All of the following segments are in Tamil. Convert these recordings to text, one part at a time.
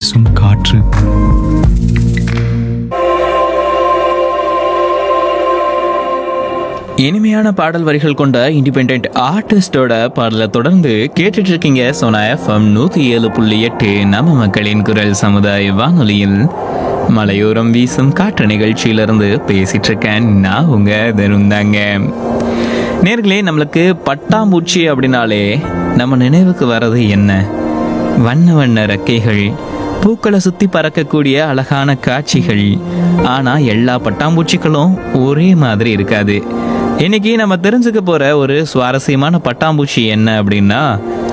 வீசும் காற்று இனிமையான பாடல் வரிகள் கொண்ட இண்டிபெண்ட் ஆர்டிஸ்டோட பாடலை தொடர்ந்து கேட்டுட்டு இருக்கீங்க சோனா எஃப்எம் நூத்தி ஏழு புள்ளி எட்டு நம்ம மக்களின் குரல் சமுதாய வானொலியில் மலையோரம் வீசும் காற்று நிகழ்ச்சியிலிருந்து பேசிட்டு இருக்கேன் நான் உங்க தருந்தாங்க நேர்களே நம்மளுக்கு பட்டாம்பூச்சி அப்படின்னாலே நம்ம நினைவுக்கு வர்றது என்ன வண்ண வண்ண ரெக்கைகள் பூக்களை சுத்தி பறக்கக்கூடிய அழகான காட்சிகள் ஆனா எல்லா பட்டாம்பூச்சிகளும் ஒரே மாதிரி இருக்காது இன்னைக்கு நம்ம தெரிஞ்சுக்க போற ஒரு சுவாரஸ்யமான பட்டாம்பூச்சி என்ன அப்படின்னா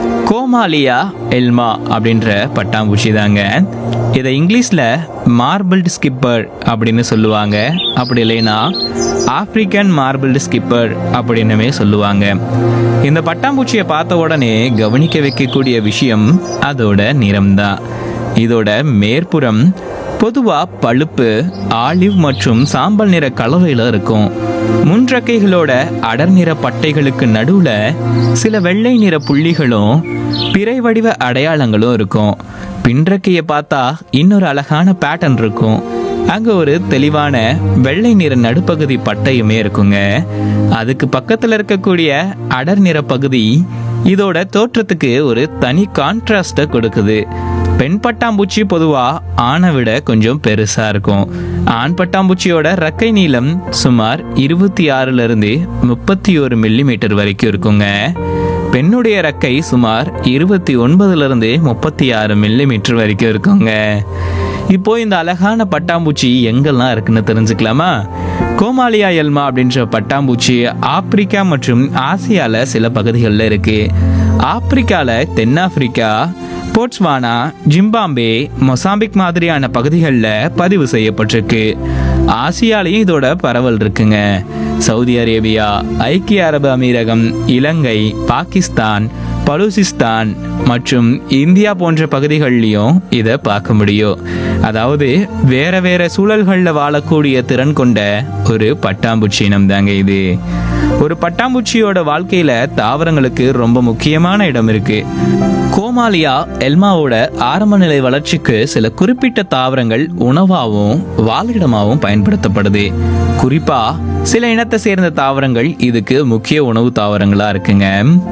கோமாலியா எல்மா அப்படின்ற பட்டாம்பூச்சி தாங்க இதை இங்கிலீஷ்ல மார்பிள்டு ஸ்கிப்பர் அப்படின்னு சொல்லுவாங்க அப்படி இல்லைன்னா ஆப்பிரிக்கன் மார்பிள்டு ஸ்கிப்பர் அப்படின்னுமே சொல்லுவாங்க இந்த பட்டாம்பூச்சியை பார்த்த உடனே கவனிக்க வைக்கக்கூடிய விஷயம் அதோட நிறம்தான் இதோட மேற்புறம் பொதுவா பழுப்பு ஆலிவ் மற்றும் சாம்பல் நிற கலவையில இருக்கும் முன்றக்கைகளோட அடர் நிற பட்டைகளுக்கு நடுவுல சில வெள்ளை நிற புள்ளிகளும் பிறை வடிவ அடையாளங்களும் இருக்கும் பின்றக்கையை பார்த்தா இன்னொரு அழகான பேட்டர்ன் இருக்கும் அங்க ஒரு தெளிவான வெள்ளை நிற நடுப்பகுதி பட்டையுமே இருக்குங்க அதுக்கு பக்கத்துல இருக்கக்கூடிய அடர் நிற பகுதி இதோட தோற்றத்துக்கு ஒரு தனி கான்ட்ராஸ்ட கொடுக்குது பெண் பட்டாம்பூச்சி பொதுவா ஆணை விட கொஞ்சம் பெருசா இருக்கும் ஆண் பட்டாம்பூச்சியோட ரெக்கை நீளம் சுமார் இருபத்தி ஆறுல இருந்து முப்பத்தி ஒரு மில்லிமீட்டர் வரைக்கும் இருக்குங்க பெண்ணுடைய ரெக்கை சுமார் இருபத்தி ஒன்பதுல இருந்து முப்பத்தி ஆறு மில்லிமீட்டர் வரைக்கும் இருக்குங்க இப்போ இந்த அழகான பட்டாம்பூச்சி எங்கெல்லாம் இருக்குன்னு தெரிஞ்சுக்கலாமா கோமாலியா எல்மா அப்படின்ற பட்டாம்பூச்சி ஆப்பிரிக்கா மற்றும் ஆசியால சில பகுதிகளில் இருக்கு ஆப்பிரிக்கால தென்னாப்பிரிக்கா போட்ஸ்வானா ஜிம்பாம்பே மொசாம்பிக் மாதிரியான பகுதிகளில் பதிவு செய்யப்பட்டிருக்கு ஆசியாலையும் இதோட பரவல் இருக்குங்க சவுதி அரேபியா ஐக்கிய அரபு அமீரகம் இலங்கை பாகிஸ்தான் பலூசிஸ்தான் மற்றும் இந்தியா போன்ற பகுதிகள்லையும் இதை பார்க்க முடியும் அதாவது வேற வேற சூழல்களில் வாழக்கூடிய திறன் கொண்ட ஒரு பட்டாம்பூச்சி இனம் தாங்க இது ஒரு பட்டாம்பூச்சியோட வாழ்க்கையில தாவரங்களுக்கு ரொம்ப முக்கியமான இடம் இருக்கு கோமாலியா எல்மாவோட ஆரம்ப நிலை வளர்ச்சிக்கு சில குறிப்பிட்ட தாவரங்கள் உணவாகவும் வாழிடமாகவும் பயன்படுத்தப்படுது குறிப்பா சில இனத்தை சேர்ந்த தாவரங்கள் இதுக்கு முக்கிய உணவு தாவரங்களா இருக்குங்க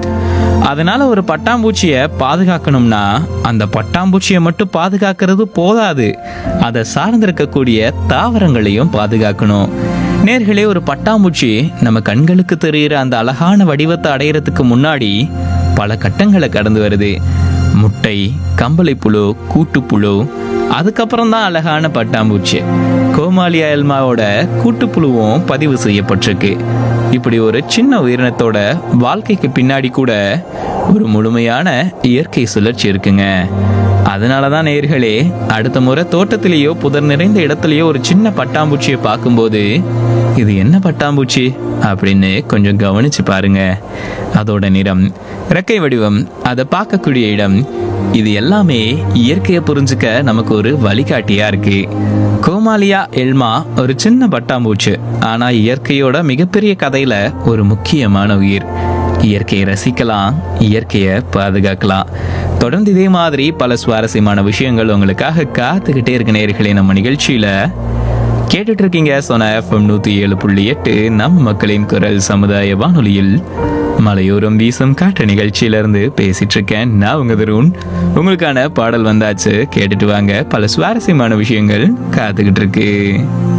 அதனால ஒரு பட்டாம்பூச்சியை பாதுகாக்கணும்னா அந்த பட்டாம்பூச்சியை மட்டும் பாதுகாக்கிறது போதாது அதை சார்ந்திருக்கக்கூடிய தாவரங்களையும் பாதுகாக்கணும் நேர்களே ஒரு பட்டாம்பூச்சி நம்ம கண்களுக்கு தெரிகிற அந்த அழகான வடிவத்தை அடையிறதுக்கு முன்னாடி பல கட்டங்களை கடந்து வருது முட்டை கம்பளைப்புழு கூட்டுப்புழு அதுக்கப்புறம் தான் அழகான பட்டாம்பூச்சி கோமாலியா எல்மாவோட கூட்டுப்புழுவும் பதிவு செய்யப்பட்டிருக்கு இப்படி ஒரு சின்ன உயிரினத்தோட வாழ்க்கைக்கு பின்னாடி கூட ஒரு முழுமையான இயற்கை சுழற்சி இருக்குங்க அதனால தான் நேர்களே அடுத்த முறை தோட்டத்திலேயோ புதர் நிறைந்த இடத்துலையோ ஒரு சின்ன பட்டாம்பூச்சியை பார்க்கும்போது இது என்ன பட்டாம்பூச்சி அப்படின்னு கொஞ்சம் கவனிச்சு பாருங்க அதோட நிறம் ரெக்கை வடிவம் அதை பார்க்கக்கூடிய இடம் இது எல்லாமே இயற்கையை புரிஞ்சுக்க நமக்கு ஒரு வழிகாட்டியா இருக்கு கோமாலியா எல்மா ஒரு சின்ன பட்டாம்பூச்சி ஆனா இயற்கையோட மிகப்பெரிய கதையில ஒரு முக்கியமான உயிர் இயற்கையை ரசிக்கலாம் இயற்கையை பாதுகாக்கலாம் தொடர்ந்து இதே மாதிரி பல சுவாரஸ்யமான விஷயங்கள் உங்களுக்காக காத்துக்கிட்டே இருக்க நேர்களே நம்ம நிகழ்ச்சியில கேட்டுட்டு இருக்கீங்க சோனா எஃப்எம் நூத்தி ஏழு புள்ளி எட்டு நம் மக்களின் குரல் சமுதாய வானொலியில் மலையோரம் வீசும் காற்று நிகழ்ச்சியிலிருந்து பேசிட்டு இருக்கேன் நான் உங்க தருண் உங்களுக்கான பாடல் வந்தாச்சு கேட்டுட்டு வாங்க பல சுவாரஸ்யமான விஷயங்கள் காத்துக்கிட்டு இருக்கு